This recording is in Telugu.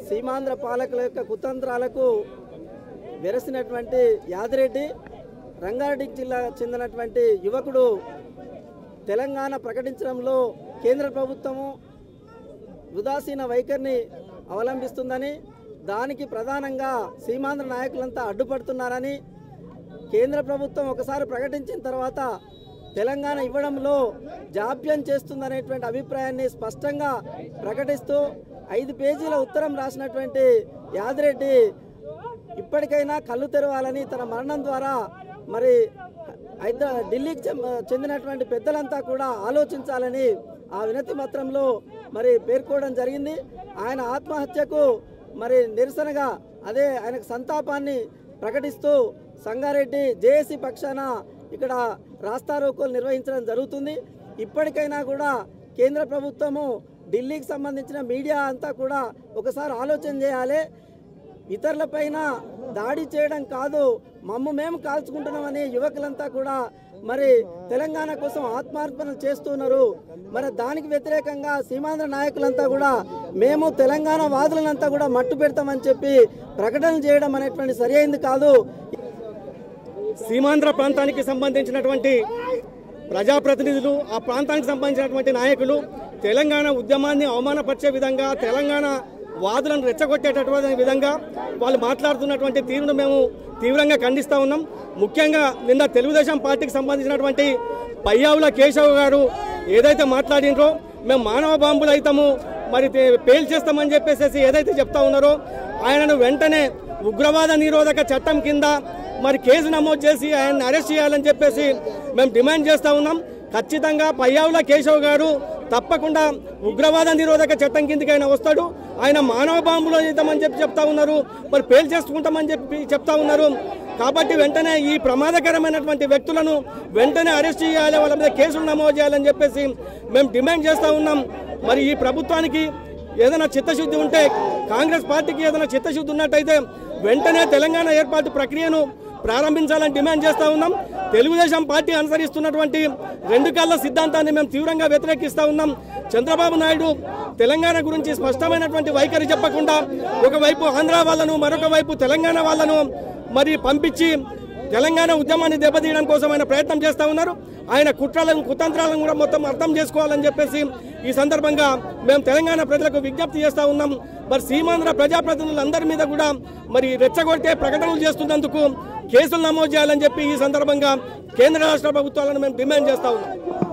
సీమాంధ్ర పాలకుల యొక్క కుతంత్రాలకు వెరసినటువంటి యాదిరెడ్డి రంగారెడ్డి జిల్లా చెందినటువంటి యువకుడు తెలంగాణ ప్రకటించడంలో కేంద్ర ప్రభుత్వము ఉదాసీన వైఖరిని అవలంబిస్తుందని దానికి ప్రధానంగా సీమాంధ్ర నాయకులంతా అడ్డుపడుతున్నారని కేంద్ర ప్రభుత్వం ఒకసారి ప్రకటించిన తర్వాత తెలంగాణ ఇవ్వడంలో జాప్యం చేస్తుందనేటువంటి అభిప్రాయాన్ని స్పష్టంగా ప్రకటిస్తూ ఐదు పేజీల ఉత్తరం రాసినటువంటి యాదిరెడ్డి ఇప్పటికైనా కళ్ళు తెరవాలని తన మరణం ద్వారా మరి హైదరా ఢిల్లీకి చెం- చెందినటువంటి పెద్దలంతా కూడా ఆలోచించాలని ఆ వినతి పత్రంలో మరి పేర్కోవడం జరిగింది ఆయన ఆత్మహత్యకు మరి నిరసనగా అదే ఆయనకు సంతాపాన్ని ప్రకటిస్తూ సంగారెడ్డి జేఏసీ పక్షాన ఇక్కడ రాస్తారోకోలు నిర్వహించడం జరుగుతుంది ఇప్పటికైనా కూడా కేంద్ర ప్రభుత్వము ఢిల్లీకి సంబంధించిన మీడియా అంతా కూడా ఒకసారి ఆలోచన చేయాలి ఇతరులపైన దాడి చేయడం కాదు మమ్ము మేము కాల్చుకుంటున్నామని యువకులంతా కూడా మరి తెలంగాణ కోసం ఆత్మార్పణ చేస్తున్నారు మరి దానికి వ్యతిరేకంగా సీమాంధ్ర నాయకులంతా కూడా మేము తెలంగాణ వాదులంతా కూడా మట్టు పెడతామని చెప్పి ప్రకటన చేయడం అనేటువంటి సరి అయింది కాదు సీమాంధ్ర ప్రాంతానికి సంబంధించినటువంటి ప్రజాప్రతినిధులు ఆ ప్రాంతానికి సంబంధించినటువంటి నాయకులు తెలంగాణ ఉద్యమాన్ని అవమానపరిచే విధంగా తెలంగాణ వాదులను రెచ్చగొట్టేటటువంటి విధంగా వాళ్ళు మాట్లాడుతున్నటువంటి తీరును మేము తీవ్రంగా ఖండిస్తూ ఉన్నాం ముఖ్యంగా నిన్న తెలుగుదేశం పార్టీకి సంబంధించినటువంటి పయ్యావుల కేశవ్ గారు ఏదైతే మాట్లాడినరో మేము మానవ బాంబులు అవుతాము మరి తే- పేల్చేస్తామని చెప్పేసి ఏదైతే చెప్తా ఉన్నారో ఆయనను వెంటనే ఉగ్రవాద నిరోధక చట్టం కింద మరి కేసు నమోదు చేసి ఆయన్ని అరెస్ట్ చేయాలని చెప్పేసి మేము డిమాండ్ చేస్తా ఉన్నాం ఖచ్చితంగా పయ్యావుల కేశవ్ గారు తప్పకుండా ఉగ్రవాద నిరోధక చట్టం కిందకి ఆయన వస్తాడు ఆయన మానవ బాంబులో చేద్దామని చెప్పి చెప్తా ఉన్నారు మరి పేలు చేసుకుంటామని చెప్పి చెప్తా ఉన్నారు కాబట్టి వెంటనే ఈ ప్రమాదకరమైనటువంటి వ్యక్తులను వెంటనే అరెస్ట్ చేయాలి వాళ్ళ మీద కేసులు నమోదు చేయాలని చెప్పేసి మేము డిమాండ్ చేస్తా ఉన్నాం మరి ఈ ప్రభుత్వానికి ఏదైనా చిత్తశుద్ధి ఉంటే కాంగ్రెస్ పార్టీకి ఏదైనా చిత్తశుద్ధి ఉన్నట్టయితే వెంటనే తెలంగాణ ఏర్పాటు ప్రక్రియను ప్రారంభించాలని డిమాండ్ చేస్తా ఉన్నాం తెలుగుదేశం పార్టీ అనుసరిస్తున్నటువంటి రెండు కళ్ళ సిద్ధాంతాన్ని మేము తీవ్రంగా వ్యతిరేకిస్తా ఉన్నాం చంద్రబాబు నాయుడు తెలంగాణ గురించి స్పష్టమైనటువంటి వైఖరి చెప్పకుండా ఒకవైపు ఆంధ్ర వాళ్ళను మరొక వైపు తెలంగాణ వాళ్ళను మరి పంపించి తెలంగాణ ఉద్యమాన్ని దెబ్బతీయడం కోసం ఆయన ప్రయత్నం చేస్తా ఉన్నారు ఆయన కుట్రలను కుతంత్రాలను కూడా మొత్తం అర్థం చేసుకోవాలని చెప్పేసి ఈ సందర్భంగా మేము తెలంగాణ ప్రజలకు విజ్ఞప్తి చేస్తా ఉన్నాం మరి సీమాంధ్ర ప్రజాప్రతినిధులందరి మీద కూడా మరి రెచ్చగొట్టే ప్రకటనలు చేస్తున్నందుకు కేసులు నమోదు చేయాలని చెప్పి ఈ సందర్భంగా కేంద్ర రాష్ట్ర ప్రభుత్వాలను మేము డిమాండ్ చేస్తా ఉన్నాం